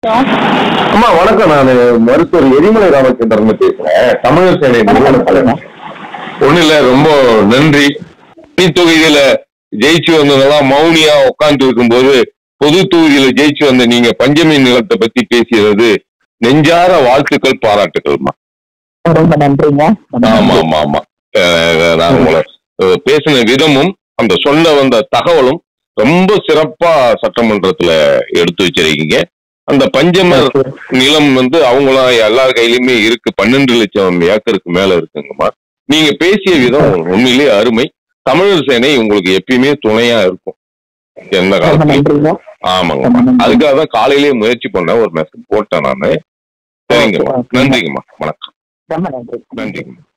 அம்மா வணக்கம் நான் மருத்துவர் எரிமலை ராமச்சந்திரன் பேசுறேன் தமிழர் சேனை நிறுவன தலைவர் ஒண்ணு இல்ல ரொம்ப நன்றி தனி தொகுதியில ஜெயிச்சு வந்ததெல்லாம் மௌனியா உட்கார்ந்து இருக்கும்போது பொது தொகுதியில ஜெயிச்சு வந்த நீங்க பஞ்சமி நிலத்தை பத்தி பேசியது நெஞ்சார வாழ்த்துக்கள் பாராட்டுக்கள்மா ரொம்ப நன்றிங்க ரொம்ப ஆமா நன்றி. ஆமா ஆமா அஹ் நான் உங்களை அஹ் பேசின விதமும் அந்த சொல்ல வந்த தகவலும் ரொம்ப சிறப்பா சட்டமன்றத்துல எடுத்து வச்சிருக்கீங்க அந்த பஞ்சமர் நிலம் வந்து அவங்களாம் எல்லார் கையிலயுமே இருக்கு பன்னெண்டு லட்சம் ஏக்கருக்கு மேல இருக்குங்கம்மா நீங்க பேசிய விதம் உண்மையிலேயே அருமை தமிழர் சேனை உங்களுக்கு எப்பயுமே துணையா இருக்கும் எந்த ரொம்ப காலத்துலயும் நன்றிங்க ஆமாங்கம்மா அதுக்காக தான் காலையிலேயே முயற்சி பண்ணேன் ஒரு மெசேஜ் போட்டேன் நானு சரிங்கம்மா நன்றிங்கம்மா வணக்கம் ரொம்ப நன்றி நன்றிங்கம்மா